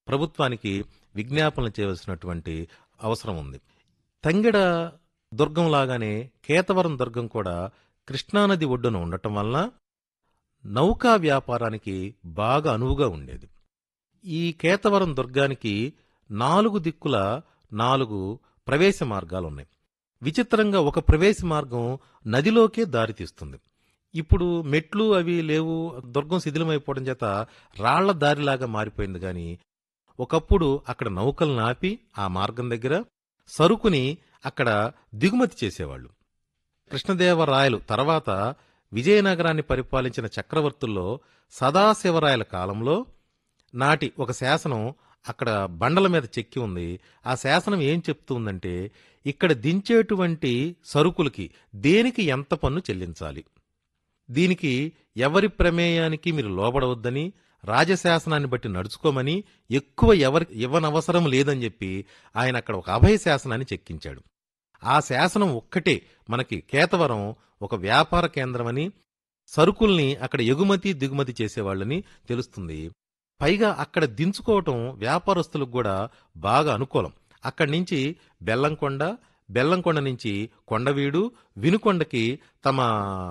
ప్రభుత్వానికి విజ్ఞాపనలు చేయవలసినటువంటి అవసరం ఉంది తంగెడ దుర్గం లాగానే కేతవరం దుర్గం కూడా కృష్ణానది ఒడ్డున ఉండటం వలన నౌకా వ్యాపారానికి బాగా అనువుగా ఉండేది ఈ కేతవరం దుర్గానికి నాలుగు దిక్కుల నాలుగు ప్రవేశ మార్గాలున్నాయి విచిత్రంగా ఒక ప్రవేశ మార్గం నదిలోకే దారితీస్తుంది ఇప్పుడు మెట్లు అవి లేవు దుర్గం శిథిలమైపోవడం చేత రాళ్ల దారిలాగా మారిపోయింది గాని ఒకప్పుడు అక్కడ నౌకలు నాపి ఆ మార్గం దగ్గర సరుకుని అక్కడ దిగుమతి చేసేవాళ్ళు కృష్ణదేవరాయలు తర్వాత విజయనగరాన్ని పరిపాలించిన చక్రవర్తుల్లో సదాశివరాయల కాలంలో నాటి ఒక శాసనం అక్కడ బండల మీద చెక్కి ఉంది ఆ శాసనం ఏం చెప్తుందంటే ఇక్కడ దించేటువంటి సరుకులకి దేనికి ఎంత పన్ను చెల్లించాలి దీనికి ఎవరి ప్రమేయానికి మీరు లోబడవద్దని రాజశాసనాన్ని బట్టి నడుచుకోమని ఎక్కువ ఎవరి ఇవ్వనవసరం లేదని చెప్పి ఆయన అక్కడ ఒక అభయ శాసనాన్ని చెక్కించాడు ఆ శాసనం ఒక్కటే మనకి కేతవరం ఒక వ్యాపార కేంద్రమని సరుకుల్ని అక్కడ ఎగుమతి దిగుమతి చేసేవాళ్ళని తెలుస్తుంది పైగా అక్కడ దించుకోవటం వ్యాపారస్తులకు కూడా బాగా అనుకూలం అక్కడి నుంచి బెల్లంకొండ బెల్లంకొండ నుంచి కొండవీడు వినుకొండకి తమ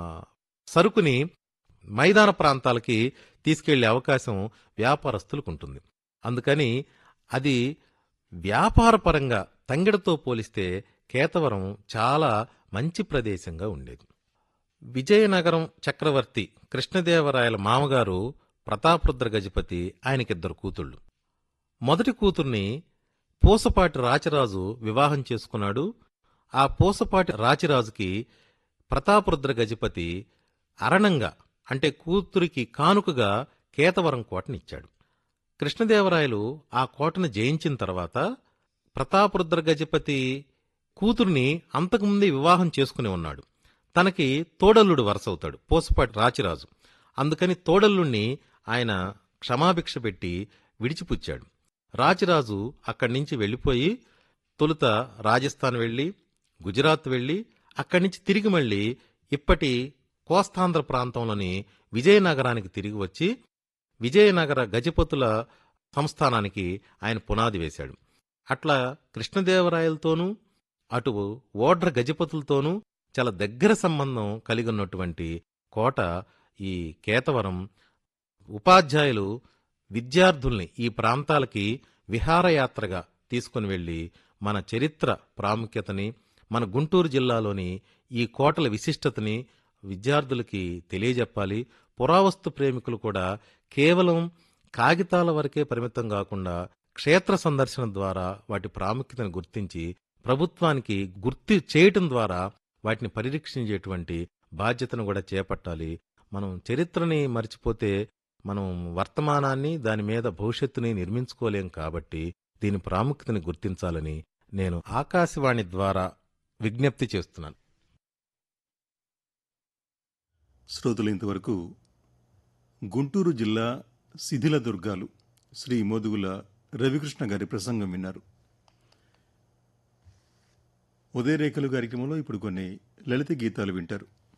సరుకుని మైదాన ప్రాంతాలకి తీసుకెళ్లే అవకాశం వ్యాపారస్తులకు ఉంటుంది అందుకని అది వ్యాపారపరంగా తంగెడతో పోలిస్తే కేతవరం చాలా మంచి ప్రదేశంగా ఉండేది విజయనగరం చక్రవర్తి కృష్ణదేవరాయల మామగారు ప్రతాపరుద్ర గజపతి ఆయనకిద్దరు కూతుళ్ళు మొదటి కూతుర్ని పూసపాటి రాచరాజు వివాహం చేసుకున్నాడు ఆ పూసపాటి రాచిరాజుకి ప్రతాపరుద్ర గజపతి అరణంగా అంటే కూతురికి కానుకగా కేతవరం కోటనిచ్చాడు కృష్ణదేవరాయలు ఆ కోటను జయించిన తర్వాత ప్రతాపరుద్ర గజపతి కూతుర్ని అంతకుముందే వివాహం చేసుకుని ఉన్నాడు తనకి తోడల్లుడు వరసవుతాడు పోసపాటి రాచిరాజు అందుకని తోడల్లుణ్ణి ఆయన క్షమాభిక్ష పెట్టి విడిచిపుచ్చాడు రాచిరాజు అక్కడి నుంచి వెళ్ళిపోయి తొలుత రాజస్థాన్ వెళ్ళి గుజరాత్ వెళ్ళి అక్కడి నుంచి తిరిగి మళ్ళీ ఇప్పటి కోస్తాంధ్ర ప్రాంతంలోని విజయనగరానికి తిరిగి వచ్చి విజయనగర గజపతుల సంస్థానానికి ఆయన పునాది వేశాడు అట్లా కృష్ణదేవరాయలతోనూ అటు ఓడ్ర గజపతులతోనూ చాలా దగ్గర సంబంధం కలిగి ఉన్నటువంటి కోట ఈ కేతవరం ఉపాధ్యాయులు విద్యార్థుల్ని ఈ ప్రాంతాలకి విహారయాత్రగా తీసుకుని వెళ్ళి మన చరిత్ర ప్రాముఖ్యతని మన గుంటూరు జిల్లాలోని ఈ కోటల విశిష్టతని విద్యార్థులకి తెలియజెప్పాలి పురావస్తు ప్రేమికులు కూడా కేవలం కాగితాల వరకే పరిమితం కాకుండా క్షేత్ర సందర్శన ద్వారా వాటి ప్రాముఖ్యతను గుర్తించి ప్రభుత్వానికి గుర్తు చేయటం ద్వారా వాటిని పరిరక్షించేటువంటి బాధ్యతను కూడా చేపట్టాలి మనం చరిత్రని మర్చిపోతే మనం వర్తమానాన్ని దాని మీద భవిష్యత్తుని నిర్మించుకోలేం కాబట్టి దీని ప్రాముఖ్యతని గుర్తించాలని నేను ఆకాశవాణి ద్వారా విజ్ఞప్తి చేస్తున్నాను శ్రోతలు ఇంతవరకు గుంటూరు జిల్లా శిథిల దుర్గాలు శ్రీ మోదుగుల రవికృష్ణ గారి ప్రసంగం విన్నారు ఉదయరేఖలు కార్యక్రమంలో ఇప్పుడు కొన్ని లలిత గీతాలు వింటారు